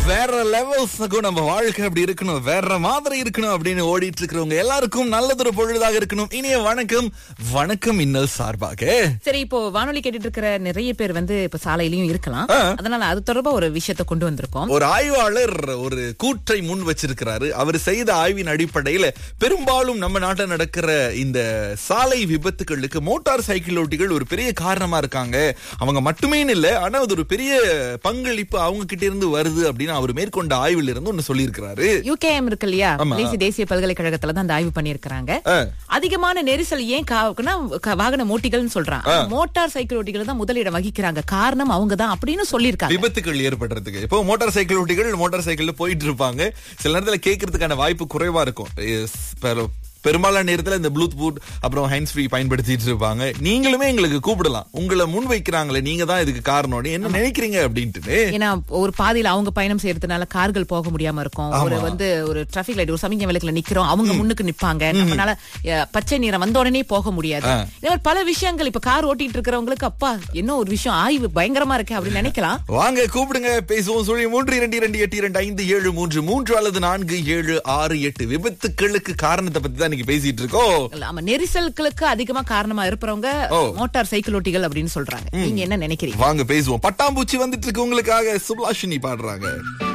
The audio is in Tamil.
வேற லெவல்ஸுக்கும் நம்ம வாழ்க்கை அப்படி இருக்கணும் வேற மாதிரி இருக்கணும் அப்படின்னு ஓடிட்டு இருக்கிறவங்க எல்லாருக்கும் நல்லதொரு பொழுதாக இருக்கணும் இனிய வணக்கம் வணக்கம் இன்னல் சார்பாக சரி இப்போ வானொலி கேட்டுட்டு இருக்கிற நிறைய பேர் வந்து இப்ப சாலையிலயும் இருக்கலாம் அதனால அது தொடர்பா ஒரு விஷயத்தை கொண்டு வந்திருக்கோம் ஒரு ஆய்வாளர் ஒரு கூற்றை முன் வச்சிருக்கிறாரு அவர் செய்த ஆய்வின் அடிப்படையில பெரும்பாலும் நம்ம நாட்டில் நடக்கிற இந்த சாலை விபத்துகளுக்கு மோட்டார் சைக்கிள் ஓட்டிகள் ஒரு பெரிய காரணமா இருக்காங்க அவங்க மட்டுமே இல்ல ஆனா அது ஒரு பெரிய பங்களிப்பு அவங்க கிட்ட இருந்து வருது அப்படின்னு அவர் மேற்கொண்ட ஆய்வில் இருந்து ஒன்னு சொல்லியிருக்கிறாரு யூகேஎம் இருக்கு இல்லையா ஆமா. மலேசிய தேசிய பல்கலைக்கழகத்துல தான் அந்த ஆய்வு பண்ணியிருக்கிறாங்க ஆ. அதிகமான நெரிசல் ஏன் காவுக்குன்னா க- வாகன ஓட்டிகள்னு சொல்றான் மோட்டார் சைக்கிள் ஓட்டிகள் தான் முதலிடம் வகிக்கிறாங்க காரணம் அவங்க தான் அப்படின்னு சொல்லியிருக்காங்க விபத்துகள் ஏற்படுறதுக்கு இப்போ மோட்டார் சைக்கிள் ஓட்டிகள் மோட்டார் சைக்கிள்ல போயிட்டு இருப்பாங்க சில நேரத்துல கேட்கறதுக்கான வாய்ப்பு குறைவா இருக்கும் எஸ், பெரு- பெரும்பாலான நேரத்துல இந்த ப்ளூடூத் அப்புறம் ஹேண்ட்ஸ் ஃப்ரீ பயன்படுத்திட்டு இருப்பாங்க நீங்களுமே எங்களுக்கு கூப்பிடலாம் உங்களை முன் வைக்கிறாங்களே நீங்க தான் இதுக்கு காரணம் என்ன நினைக்கிறீங்க அப்படின்ட்டு ஏன்னா ஒரு பாதையில அவங்க பயணம் செய்யறதுனால கார்கள் போக முடியாம இருக்கும் ஒரு வந்து ஒரு டிராபிக் லைட் ஒரு சமிஞ்ச விளக்குல நிக்கிறோம் அவங்க முன்னுக்கு நிப்பாங்க நம்மளால அஹ், பச்சை நிறம் வந்த உடனே போக முடியாது இந்த மாதிரி பல விஷயங்கள் இப்ப கார் ஓட்டிட்டு இருக்கிறவங்களுக்கு அப்பா என்ன ஒரு விஷயம் ஆய்வு பயங்கரமா இருக்கு அப்படின்னு நினைக்கலாம் வாங்க கூப்பிடுங்க பேசுவோம் சொல்லி மூன்று இரண்டு இரண்டு எட்டு இரண்டு ஐந்து ஏழு மூன்று மூன்று அல்லது நான்கு ஏழு ஆறு எட்டு விபத்துக்களுக்கு காரணத்தை பத்தி தான் இன்னைக்கு பேசிட்டு இருக்கோம் ஆமா நெரிசல்களுக்கு அதிகமா காரணமா இருப்பவங்க ஓ. மோட்டார் சைக்கிள் ஓட்டிகள் அப்படின்னு சொல்றாங்க நீங்க என்ன நினைக்கிறீங்க வாங்க பேசுவோம் பட்டாம்பூச்சி வந்துட்டு இருக்கு உங்களுக்காக சுப்லாஷினி பாடுறாங்க